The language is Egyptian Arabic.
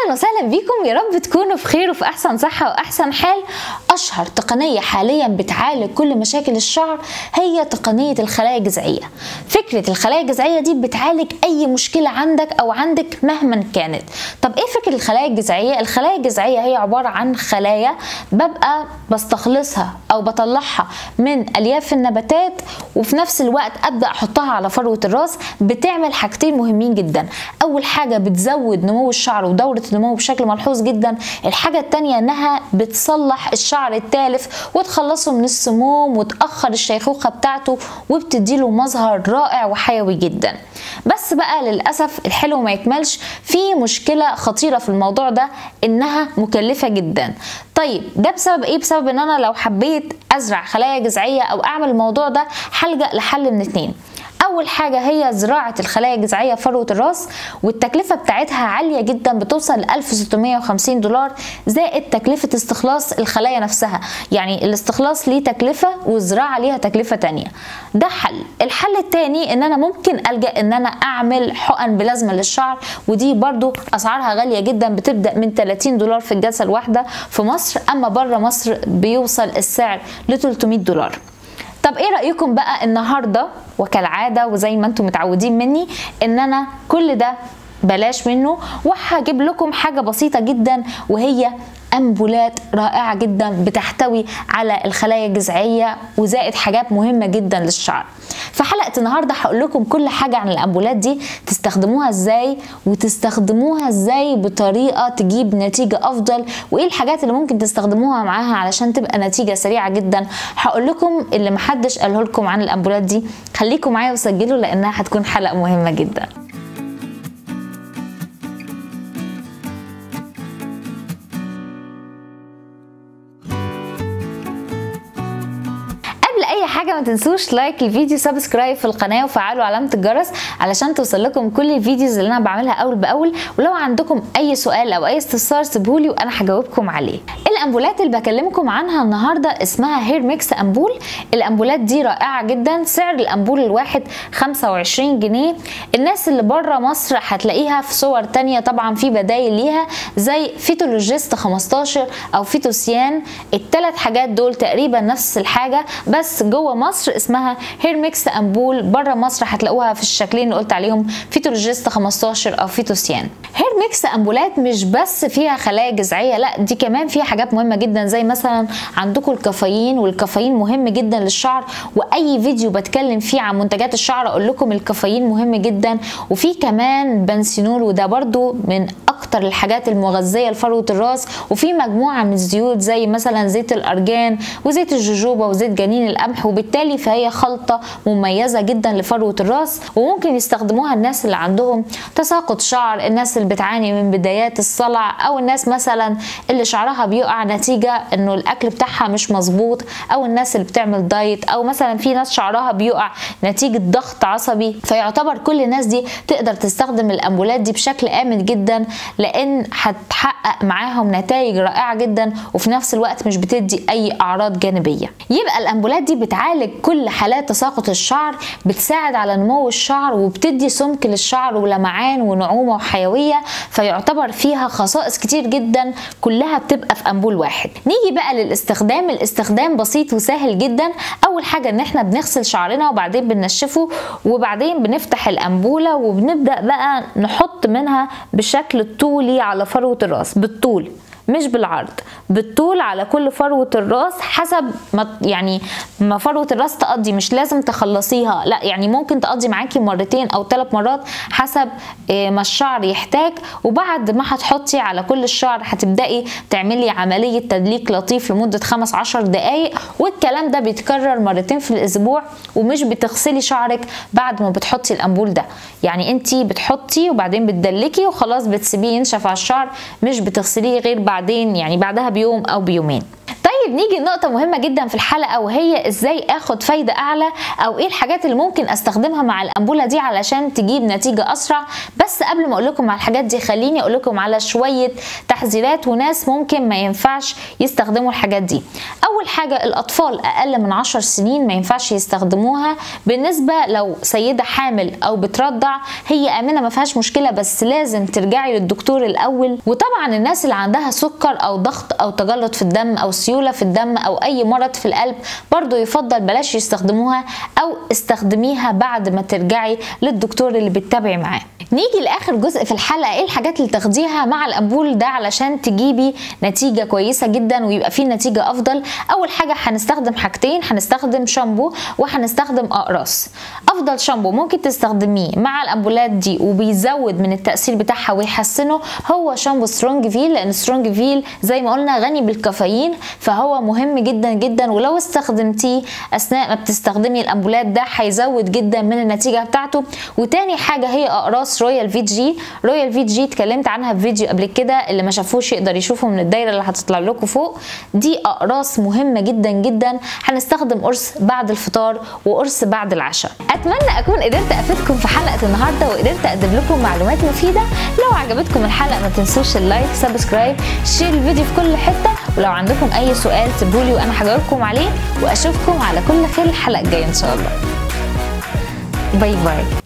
اهلا وسهلا بيكم يا رب تكونوا في خير وفي احسن صحه واحسن حال اشهر تقنيه حاليا بتعالج كل مشاكل الشعر هي تقنيه الخلايا الجذعيه فكره الخلايا الجذعيه دي بتعالج اي مشكله عندك او عندك مهما كانت طب ايه فكره الخلايا الجذعيه الخلايا الجذعيه هي عباره عن خلايا ببقى بستخلصها او بطلعها من الياف النباتات وفي نفس الوقت ابدا احطها على فروه الراس بتعمل حاجتين مهمين جدا اول حاجه بتزود نمو الشعر ودوره النمو بشكل ملحوظ جدا الحاجه الثانيه انها بتصلح الشعر التالف وتخلصه من السموم وتاخر الشيخوخه بتاعته وبتديله مظهر رائع وحيوي جدا بس بقى للاسف الحلو ما يكملش في مشكله خطيره في الموضوع ده انها مكلفه جدا طيب ده بسبب ايه بسبب ان انا لو حبيت ازرع خلايا جذعيه او اعمل الموضوع ده هلجا لحل من اتنين اول حاجه هي زراعه الخلايا الجذعيه فروه الراس والتكلفه بتاعتها عاليه جدا بتوصل ل 1650 دولار زائد تكلفه استخلاص الخلايا نفسها يعني الاستخلاص ليه تكلفه والزراعه ليها تكلفه تانية ده حل الحل التاني ان انا ممكن الجا ان انا اعمل حقن بلازمه للشعر ودي برضو اسعارها غاليه جدا بتبدا من 30 دولار في الجلسه الواحده في مصر اما بره مصر بيوصل السعر ل 300 دولار طب ايه رايكم بقى النهارده وكالعاده وزي ما انتم متعودين مني ان انا كل ده بلاش منه وهجيب لكم حاجه بسيطه جدا وهي أنبولات رائعة جدا بتحتوي على الخلايا الجذعية وزائد حاجات مهمة جدا للشعر في حلقة النهاردة هقول لكم كل حاجة عن الأنبولات دي تستخدموها ازاي وتستخدموها ازاي بطريقة تجيب نتيجة أفضل وإيه الحاجات اللي ممكن تستخدموها معاها علشان تبقى نتيجة سريعة جدا هقول لكم اللي محدش قاله لكم عن الأنبولات دي خليكم معايا وسجلوا لأنها هتكون حلقة مهمة جدا اي حاجه ما تنسوش لايك الفيديو سبسكرايب في القناه وفعلوا علامه الجرس علشان توصل لكم كل الفيديوز اللي انا بعملها اول باول ولو عندكم اي سؤال او اي استفسار سيبهولي وانا هجاوبكم عليه الامبولات اللي بكلمكم عنها النهارده اسمها هير ميكس امبول الامبولات دي رائعه جدا سعر الامبول الواحد 25 جنيه الناس اللي بره مصر هتلاقيها في صور تانية طبعا في بدايل ليها زي فيتولوجيست 15 او فيتوسيان الثلاث حاجات دول تقريبا نفس الحاجه بس جوه مصر اسمها هير ميكس امبول بره مصر هتلاقوها في الشكلين اللي قلت عليهم فيتولوجيست 15 او فيتوسيان هير ميكس امبولات مش بس فيها خلايا جذعيه لا دي كمان فيها حاجات مهمه جدا زي مثلا عندكم الكافيين والكافيين مهم جدا للشعر واي فيديو بتكلم فيه عن منتجات الشعر اقول لكم الكافيين مهم جدا وفي كمان بنسينول وده برضو من اكتر الحاجات المغذيه لفروه الراس وفي مجموعه من الزيوت زي مثلا زيت الارجان وزيت الجوجوبا وزيت جنين القمح وبالتالي فهي خلطه مميزه جدا لفروه الراس وممكن يستخدموها الناس اللي عندهم تساقط شعر الناس اللي بتعاني من بدايات الصلع او الناس مثلا اللي شعرها بيقع نتيجه انه الاكل بتاعها مش مظبوط او الناس اللي بتعمل دايت او مثلا في ناس شعرها بيقع نتيجه ضغط عصبي فيعتبر كل الناس دي تقدر تستخدم الامبولات دي بشكل امن جدا لان هتحقق معاهم نتائج رائعه جدا وفي نفس الوقت مش بتدي اي اعراض جانبيه يبقى الامبولات دي بتعالج كل حالات تساقط الشعر بتساعد على نمو الشعر وبتدي سمك للشعر ولمعان ونعومه وحيويه فيعتبر فيها خصائص كتير جدا كلها بتبقى في امبول واحد نيجي بقى للاستخدام الاستخدام بسيط وسهل جدا اول حاجه ان احنا بنغسل شعرنا وبعدين بننشفه وبعدين بنفتح الانبوله وبنبدا بقى نحط منها بشكل طولي على فروه الراس بالطول مش بالعرض بالطول على كل فروة الراس حسب ما يعني ما فروة الراس تقضي مش لازم تخلصيها لا يعني ممكن تقضي معاكي مرتين او ثلاث مرات حسب ما الشعر يحتاج وبعد ما هتحطي على كل الشعر هتبدأي تعملي عملية تدليك لطيف لمدة 5 10 دقايق والكلام ده بيتكرر مرتين في الاسبوع ومش بتغسلي شعرك بعد ما بتحطي الامبول ده يعني انت بتحطي وبعدين بتدلكي وخلاص بتسيبيه ينشف على الشعر مش بتغسليه غير بعدين يعني بعدها بيوم او بيومين طيب نيجي لنقطه مهمه جدا في الحلقه وهي ازاي اخد فايده اعلى او ايه الحاجات اللي ممكن استخدمها مع الانبوله دي علشان تجيب نتيجه اسرع بس قبل ما اقول لكم على الحاجات دي خليني اقول لكم على شويه تحذيرات وناس ممكن ما ينفعش يستخدموا الحاجات دي اول حاجه الاطفال اقل من 10 سنين ما ينفعش يستخدموها بالنسبه لو سيده حامل او بترضع هي امنه ما فيهاش مشكله بس لازم ترجعي للدكتور الاول وطبعا الناس اللي عندها سكر او ضغط او تجلط في الدم او سيوله في الدم او اي مرض في القلب برضو يفضل بلاش يستخدموها او استخدميها بعد ما ترجعي للدكتور اللي بتتابعي معاه نيجي لاخر جزء في الحلقه ايه الحاجات اللي تاخديها مع الامبول ده علشان تجيبي نتيجه كويسه جدا ويبقى فيه نتيجه افضل اول حاجه هنستخدم حاجتين هنستخدم شامبو وهنستخدم اقراص افضل شامبو ممكن تستخدميه مع الامبولات دي وبيزود من التاثير بتاعها ويحسنه هو شامبو سترونج فيل لان سترونج فيل زي ما قلنا غني بالكافيين فهو مهم جدا جدا ولو استخدمتيه اثناء ما بتستخدمي الامبولات ده هيزود جدا من النتيجه بتاعته وتاني حاجه هي اقراص رويال في جي رويال في جي اتكلمت عنها في فيديو قبل كده اللي ما شافوش يقدر يشوفه من الدايره اللي هتطلع لكم فوق دي اقراص مهمه جدا جدا هنستخدم قرص بعد الفطار وقرص بعد العشاء اتمنى اكون قدرت افيدكم في حلقه النهارده وقدرت اقدم لكم معلومات مفيده لو عجبتكم الحلقه ما تنسوش اللايك سبسكرايب شير الفيديو في كل حته ولو عندكم اي سؤال سيبولي وانا هجاوبكم عليه واشوفكم على كل خير الحلقه الجايه ان شاء الله باي باي